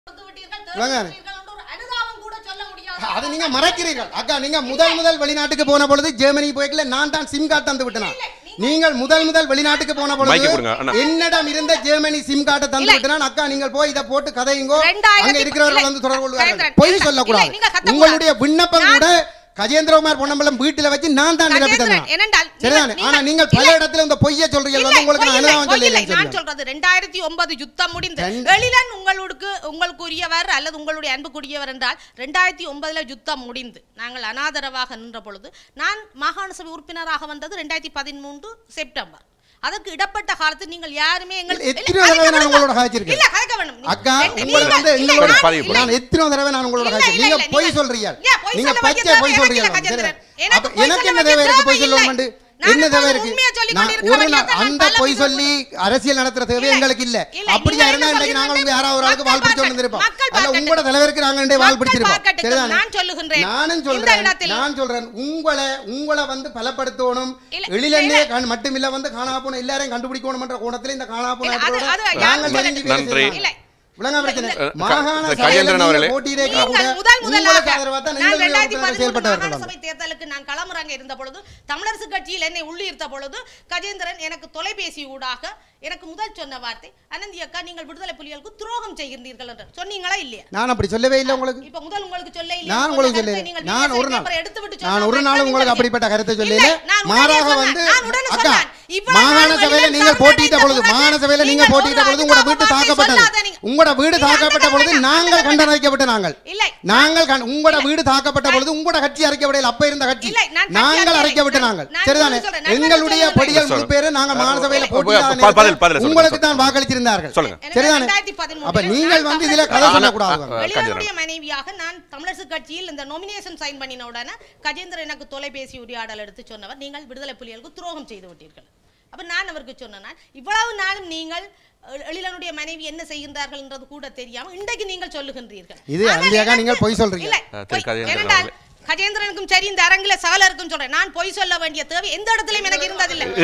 வாங்க. ஒரு அனுதாபம் கூட சொல்ல முடியாது அது நீங்க மறைக்கிறீர்கள் அக்கா நீங்க முதல் முதல் வெளிநாட்டுக்கு போன பொழுது ஜெர்மனி போய்க்கல நான் தான் சிம் கார்டு தந்து விட்டேன் நீங்கள் முதல் முதல் வெளிநாட்டுக்கு போன மைக்கு பொழுது கொடுங்க, அண்ணா. என்னிடம் இருந்த ஜெர்மனி சிம் கார்டை தந்து இல்லை. விட்டேன் அக்கா நீங்கள் போய் இதை போட்டு கதையுங்கோ ரெண்டாயிரத்தி அங்க இருக்கிறவர்கள் இல்லை. வந்து தொடர்பு கொள்வார்கள் கஜேந்திரன், பொய் இல்லை, சொல்லக்கூடாது நீங்க கத்தக்கூடாது. உங்களுடைய விண்ணப்பம் நான்- கூட கஜேந்திரகுமார் பொன்னம்பலம் வீட்டுல வச்சு நான் தான் நிரப்பி கஜேந்திரன், தந்தேன் ஏனென்றால் சரிதானே நீங்கள்- ஆனா நீங்கள் பல இல்லை. இடத்துல இந்த பொய்யை சொல்றீங்க இல்லை, வந்து உங்களுக்கு நான் பொய் இல்லை, அனுதாபம் பொய் இல்லை. சொல்லி நான் சொல்றது ரெண்டாயிரத்தி ஒன்பது யுத்தம் முடிந்து ரெண்டு- எழிலன் உங்களுக்கு உங்களுக்குரியவர் அல்லது உங்களுடைய அன்புக்குரியவர் என்றால் ரெண்டாயிரத்தி ஒன்பதுல யுத்தம் முடிந்து நாங்கள் அனாதரவாக நின்ற பொழுது நான் மாகாண சபை உறுப்பினராக வந்தது ரெண்டாயிரத்தி பதிமூன்று செப்டம்பர் அதற்கு இடப்பட்ட காலத்தில் நீங்கள் யாருமே எங்கள் இல்லை, எத்தனை இல்லை, தடவை கதைக்க நான் வேணும். உங்களோட கதைச்சிருக்கேன். இல்ல கதைக்க வேணும் நீ- அக்கா இல்லை, உங்களை நீங்கள்- வந்து இல்லை, எங்களோட நான் பதிவு இல்லை. நான் எத்தனை தடவை நான் உங்களோட இல்லை, கதைச்சேன் இல்லை, நீங்க இல்லை, பொய் நீங்கள்- சொல்றீங்க ஏன் பொய் நீங்க சொல்ல பச்சை வேண்டிய பொய் தேவை சொல்றீங்க எனக்கு இல்லை, சரி. எனக்கு அப்ப பொய் எனக்கு சொல்ல என்ன வேண்டிய தேவை இருக்கு பொய் தேவை சொல்ல இல்லை. வேண்டு நான் என்ன தேவை எப்போதும் இருக்கு உண்மையை சொல்லிக் நான் கொண்டிருக்கிற ஒரு நாள் வழியாக தான் அந்த பல பொய் விதம் சொல்லி அரசியல் நடத்துற தேவை இல்லை. எங்களுக்கு இல்ல இல்லை, அப்படியா நீங்கள் இருந்தா என்ன இன்றைக்கு நாங்க சொல்றீங்க? உங்க யாராவது ஒரு ஆளுக்கு மக்கள் வாழ் பிடிச்சு பார்க்கட்டும். வந்திருப்போம் மக்கள் அல்ல பார்க்கட்டும். உங்களோட தலைவருக்கு நாங்க ரெண்டே வாழ் மக்கள் பிடிச்சிருப்போம் பார்க்கட்டும். சரிதானே நான் சொல்லுகின்றேன். நானும் இந்த சொல்றேன் இடத்தில் நான் சொல்றேன் உங்களை உங்களை வந்து பலப்படுத்தணும் இல்லை, எழிலன்னே இல்லை. கண் மட்டும் இல்ல வந்து காணா போன எல்லாரையும் கண்டுபிடிக்கணும் என்ற கோணத்துல இந்த காணா போன இல்லை, அது- இடத்தோட அது நாங்கள் யார் நெருங்கி வேலை நன்றி. செய்யலாம். இல்லை. விளங்க பிரச்சனை இல்லை. மாகாண க- சபையில கஜேந்திரன் நீங்க அவர்களே. போட்டியிடே நீங்கள் கூட முதல் உங்களுக்கு முதலாக ஆதரவா தான் நான் நீங்கள் ரெண்டாயிரத்தி உறுப்பினர்கள் பதிமூன்று செயல்பட்டவர்கள் மாகாண வந்து. சபை தேர்தலுக்கு நான் களமிறங்க இருந்த பொழுது தமிழரசு கட்சியில் என்னை உள்ளிருத்த பொழுது கஜேந்திரன் எனக்கு தொலைபேசி ஊடாக எனக்கு முதல் சொன்ன வார்த்தை அனந்தி அக்கா நீங்கள் விடுதலை புலிகளுக்கு துரோகம் செய்கின்றீர்கள் என்று சொன்னீங்களா இல்லையா நான் அப்படி சொல்லவே இல்லை உங்களுக்கு இப்ப முதல் உங்களுக்கு சொல்ல இல்லையா? நான் சொன்ன உங்களுக்கு கருத்தை சொல்லல நீங்கள் நான் ஒரு BSI நாள் paper எடுத்துவிட்டு நான் சொன்னால் ஒரு தான் நாள் நீங்கள் உங்களுக்கு இல்லை. அப்படிப்பட்ட கருத்தை சொல்லல இல்லை, நான் உடனே மாறாக சொன்னேன். வந்து நான் உடனே அக்கா சொன்னேன். இவ்வளவு மாகாண நாள் சபையில வெளியில் நீங்கள் தவறு போட்டியிட்ட இழைத்த பொழுது பிறகு மாகாண சபையில நீங்க நீங்கள் போட்டியிட்ட ஒரு பொழுது உங்களோட வீட்டு அனுதாப தாக்கப்பட்டது வார்த்தை சொல்லாத உங்களோட வீடு இல்லை, தாக்கப்பட்ட அந்த பொழுது வேண்டாம், நாங்கள் அந்த கண்டனம் வைக்கப்பட்ட நாங்கள் இல்லை. நாங்கள் கண்- உங்களோட வீடு தாக்கப்பட்ட பொழுது உங்களோட கட்சி அரைக்கப்படையில் அப்ப இருந்த கட்சி இல்லை, நான் கட்சி நாங்கள் அரைக்கவில்லை. அரைக்கப்பட்ட நான் நாங்கள் நான் சரிதானே சொல்றேன், நான் எங்களுடைய சொல்றேன். படிகள் சொல்லுங்க. முழு பேரு நாங்கள் மாகாண சபையில இல்லை, போட்டியிடாத பதில், பதில் நேரத்தில் சொல்லுங்க. உங்களுக்கு தான் வாக்களித்திருந்தார்கள் சொல்லுங்க. எனக்கு சரிதானே ரெண்டாயிரத்தி பதிமூன்றில் அப்ப நீங்கள் நான் வந்து இதுல தமிழக கதை ஆனா- சொல்லக்கூடாது ஆ, வெளியுறவுடைய மனைவியாக நான் தமிழரசு கட்சியில் இந்த நொமினேஷன் சைன் பண்ணின உடனே கஜேந்திரன் எனக்கு தொலைபேசி உரையாடல் எடுத்து சொன்னவர் நீங்கள் விடுதலை புலிகளுக்கு துரோகம் செய்து விட்டீர்கள் அப்ப நான் அவருக்கு சொன்னேன் இவ்வளவு நாளும் நீங்கள் எ- எழிலனுடைய மனைவி என்ன செய்கின்றார்கள் என்றது கூட தெரியாம இன்றைக்கு நீங்கள் சொல்லுகின்றீர்கள் இது ஆனால் அந்தியாக்கா எனக்கு- நீங்கள் பொய் சொல்றீங்க. இல்லை, ஆ, திரு பொய். கஜேந்திரன் ஏனென்றால் அவர்களே. கஜேந்திரனுக்கும் சரி இந்த அரங்கில சகலருக்கும் சொல்றேன் நான் பொய் சொல்ல வேண்டிய தேவை எந்த இடத்திலும் எனக்கு இருந்ததில்லை